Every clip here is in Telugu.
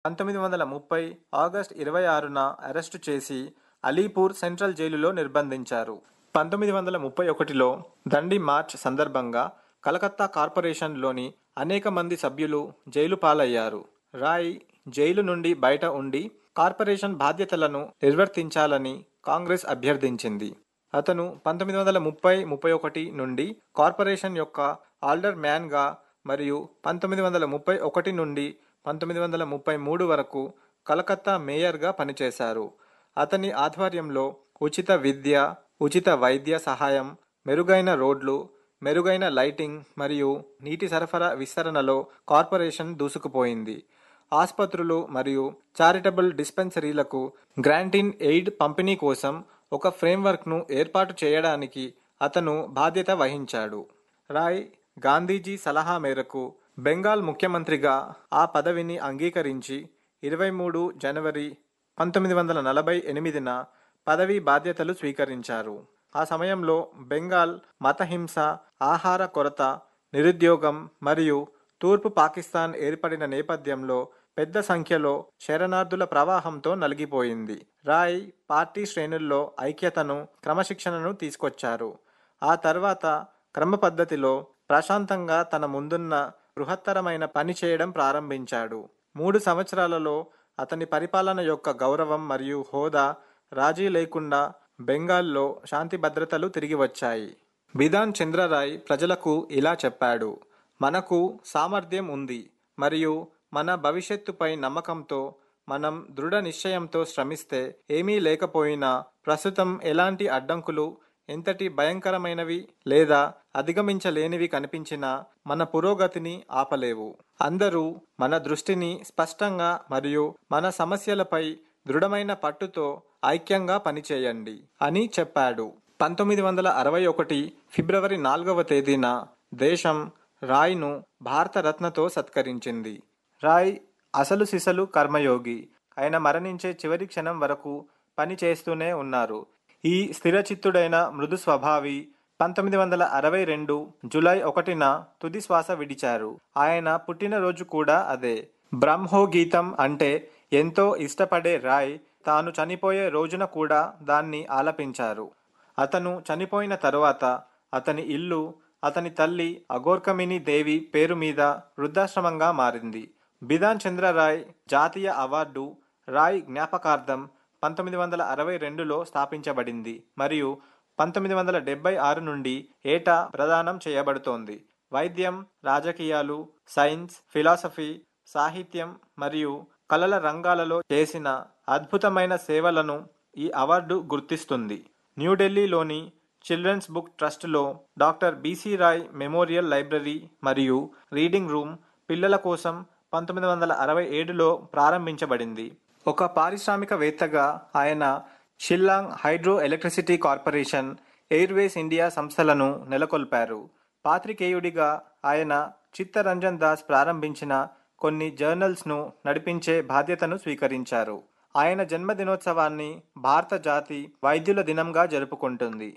పంతొమ్మిది వందల ముప్పై ఆగస్ట్ ఇరవై ఆరున అరెస్టు చేసి అలీపూర్ సెంట్రల్ జైలులో నిర్బంధించారు పంతొమ్మిది వందల ముప్పై ఒకటిలో దండి మార్చ్ సందర్భంగా కలకత్తా కార్పొరేషన్లోని అనేక మంది సభ్యులు జైలు పాలయ్యారు రాయ్ జైలు నుండి బయట ఉండి కార్పొరేషన్ బాధ్యతలను నిర్వర్తించాలని కాంగ్రెస్ అభ్యర్థించింది అతను పంతొమ్మిది వందల ముప్పై ముప్పై ఒకటి నుండి కార్పొరేషన్ యొక్క ఆల్డర్ మ్యాన్గా మరియు పంతొమ్మిది వందల ముప్పై ఒకటి నుండి పంతొమ్మిది వందల ముప్పై మూడు వరకు కలకత్తా మేయర్గా పనిచేశారు అతని ఆధ్వర్యంలో ఉచిత విద్య ఉచిత వైద్య సహాయం మెరుగైన రోడ్లు మెరుగైన లైటింగ్ మరియు నీటి సరఫరా విస్తరణలో కార్పొరేషన్ దూసుకుపోయింది ఆసుపత్రులు మరియు చారిటబుల్ డిస్పెన్సరీలకు గ్రాంటిన్ ఎయిడ్ పంపిణీ కోసం ఒక ఫ్రేమ్వర్క్ను ఏర్పాటు చేయడానికి అతను బాధ్యత వహించాడు రాయ్ గాంధీజీ సలహా మేరకు బెంగాల్ ముఖ్యమంత్రిగా ఆ పదవిని అంగీకరించి ఇరవై మూడు జనవరి పంతొమ్మిది వందల నలభై ఎనిమిదిన పదవీ బాధ్యతలు స్వీకరించారు ఆ సమయంలో బెంగాల్ మతహింస ఆహార కొరత నిరుద్యోగం మరియు తూర్పు పాకిస్తాన్ ఏర్పడిన నేపథ్యంలో పెద్ద సంఖ్యలో శరణార్థుల ప్రవాహంతో నలిగిపోయింది రాయ్ పార్టీ శ్రేణుల్లో ఐక్యతను క్రమశిక్షణను తీసుకొచ్చారు ఆ తర్వాత క్రమ పద్ధతిలో ప్రశాంతంగా తన ముందున్న బృహత్తరమైన పని చేయడం ప్రారంభించాడు మూడు సంవత్సరాలలో అతని పరిపాలన యొక్క గౌరవం మరియు హోదా రాజీ లేకుండా బెంగాల్లో శాంతి భద్రతలు తిరిగి వచ్చాయి బిధాన్ చంద్రరాయ్ ప్రజలకు ఇలా చెప్పాడు మనకు సామర్థ్యం ఉంది మరియు మన భవిష్యత్తుపై నమ్మకంతో మనం దృఢ నిశ్చయంతో శ్రమిస్తే ఏమీ లేకపోయినా ప్రస్తుతం ఎలాంటి అడ్డంకులు ఎంతటి భయంకరమైనవి లేదా అధిగమించలేనివి కనిపించినా మన పురోగతిని ఆపలేవు అందరూ మన దృష్టిని స్పష్టంగా మరియు మన సమస్యలపై దృఢమైన పట్టుతో ఐక్యంగా పనిచేయండి అని చెప్పాడు పంతొమ్మిది వందల అరవై ఒకటి ఫిబ్రవరి నాలుగవ తేదీన దేశం రాయ్ను భారతరత్నతో సత్కరించింది రాయ్ అసలు సిసలు కర్మయోగి ఆయన మరణించే చివరి క్షణం వరకు పని చేస్తూనే ఉన్నారు ఈ స్థిరచిత్తుడైన మృదు స్వభావి పంతొమ్మిది వందల అరవై రెండు జులై ఒకటిన తుది శ్వాస విడిచారు ఆయన పుట్టినరోజు కూడా అదే బ్రహ్మో గీతం అంటే ఎంతో ఇష్టపడే రాయ్ తాను చనిపోయే రోజున కూడా దాన్ని ఆలపించారు అతను చనిపోయిన తరువాత అతని ఇల్లు అతని తల్లి అగోర్కమిని దేవి పేరు మీద వృద్ధాశ్రమంగా మారింది బిధాన్ చంద్రరాయ్ జాతీయ అవార్డు రాయ్ జ్ఞాపకార్థం పంతొమ్మిది వందల అరవై రెండులో స్థాపించబడింది మరియు పంతొమ్మిది వందల డెబ్బై ఆరు నుండి ఏటా ప్రదానం చేయబడుతోంది వైద్యం రాజకీయాలు సైన్స్ ఫిలాసఫీ సాహిత్యం మరియు కళల రంగాలలో చేసిన అద్భుతమైన సేవలను ఈ అవార్డు గుర్తిస్తుంది న్యూఢిల్లీలోని చిల్డ్రన్స్ బుక్ ట్రస్ట్లో doctor B C Roy memorial library మరియు రీడింగ్ రూమ్ పిల్లల కోసం పంతొమ్మిది వందల అరవై ఏడులో ప్రారంభించబడింది ఒక పారిశ్రామికవేత్తగా ఆయన Shillong hydro electricity corporation airways India సంస్థలను నెలకొల్పారు పాత్రికేయుడిగా ఆయన చిత్తరంజన్ దాస్ ప్రారంభించిన కొన్ని జర్నల్స్ను నడిపించే బాధ్యతను స్వీకరించారు ఆయన జన్మదినోత్సవాన్ని భారత జాతి వైద్యుల దినంగా జరుపుకుంటుంది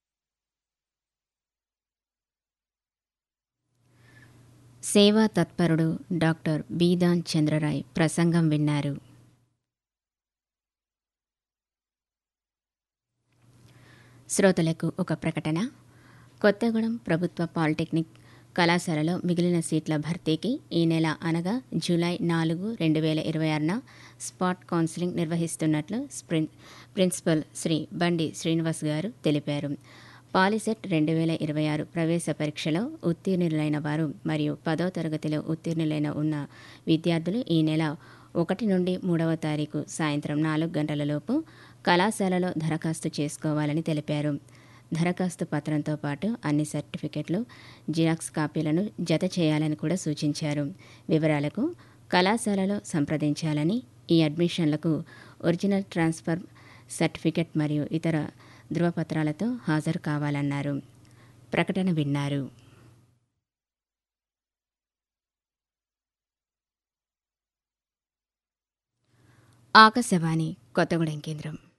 సేవా తత్పరుడు డాక్టర్ బీదాన్ చంద్రరాయ్ ప్రసంగం విన్నారు శ్రోతలకు ఒక ప్రకటన కొత్తగూడెం ప్రభుత్వ పాలిటెక్నిక్ కళాశాలలో మిగిలిన సీట్ల భర్తీకి ఈ నెల అనగా జూలై నాలుగు రెండు వేల ఇరవై ఆరున స్పాట్ కౌన్సిలింగ్ నిర్వహిస్తున్నట్లు స్ప్రిన్ ప్రిన్సిపల్ శ్రీ బండి శ్రీనివాస్ గారు తెలిపారు పాలిసెట్ రెండు వేల ఇరవై ఆరు ప్రవేశ పరీక్షలో ఉత్తీర్ణులైన వారు మరియు పదో తరగతిలో ఉత్తీర్ణులైన ఉన్న విద్యార్థులు ఈ నెల ఒకటి నుండి మూడవ తారీఖు సాయంత్రం నాలుగు గంటలలోపు కళాశాలలో దరఖాస్తు చేసుకోవాలని తెలిపారు దరఖాస్తు పత్రంతో పాటు అన్ని సర్టిఫికెట్లు జిరాక్స్ కాపీలను జత చేయాలని కూడా సూచించారు వివరాలకు కళాశాలలో సంప్రదించాలని ఈ అడ్మిషన్లకు ఒరిజినల్ ట్రాన్స్ఫర్ సర్టిఫికెట్ మరియు ఇతర ధృవపత్రాలతో హాజరు కావాలన్నారు ప్రకటన విన్నారు ఆకాశవాణి కొత్తగూడెం కేంద్రం